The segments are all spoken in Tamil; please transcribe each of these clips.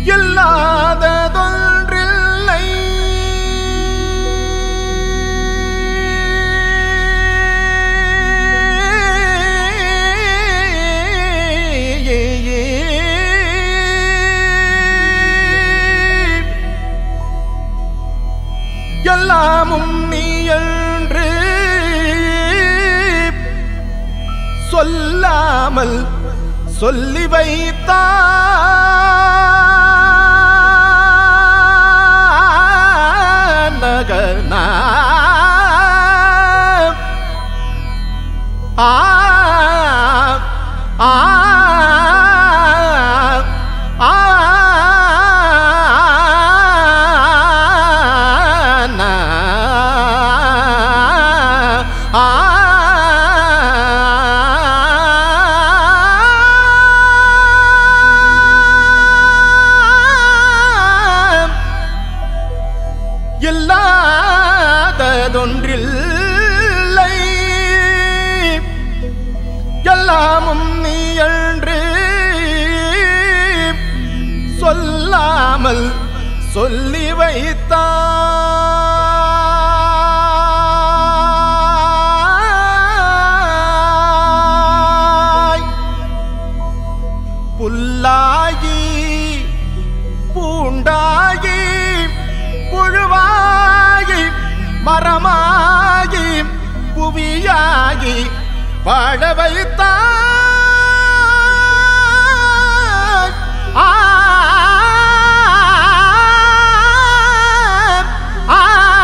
இல்லாததொன்றில்லை எல்லாமும் நீ என்று சொல்லாமல் சொல்லி வைத்தான் நகனா ஆ ஆ ஆ நா ஆ இல்லாததொன்றில்லை எல்லாமும் நீ என்று சொல்லாமல் சொல்லி வைத்தாய் புல்லாகி பூண்டாகி புழுவாகி மரமாகி புவியாகி வாழ வைத்தாய் ஆ ஆ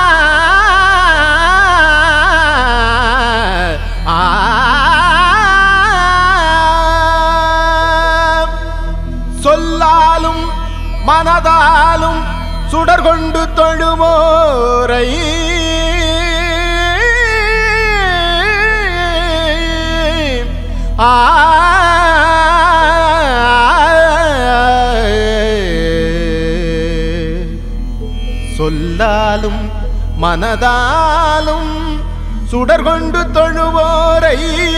ஆ சொல்லாலும் மனதாலும் சுடர் கொண்டு தொழுமோரை ஆ சொல்லாலும் மனதாலும் சுடர் கொண்டு தொழுவோரை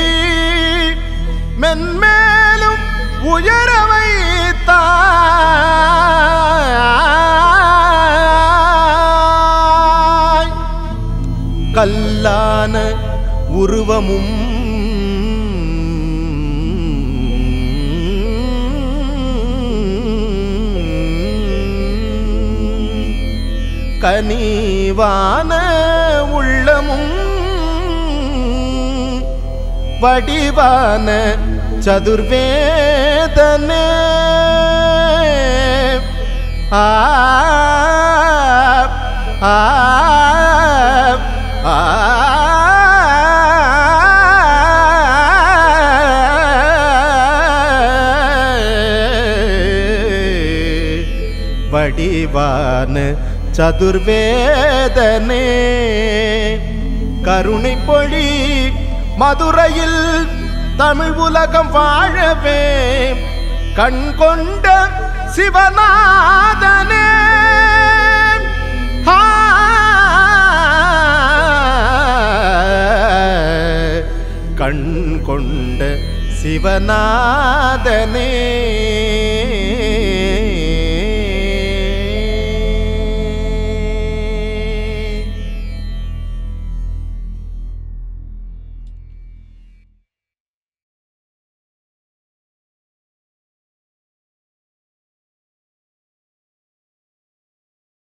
மென்மேலும் உயர வைத்தாய் கல்லான உருவமும் கனிவான உள்ளமும் வடிவான சதுர்வேதனே ஆ ஆ ஆ வடிவான சதுர்வேதனே கருணை பொழி மதுரையில் தமிழ் உலகம் வாழவே கண் கொண்ட சிவநாதனே ஆ, கண் கொண்ட சிவநாதனே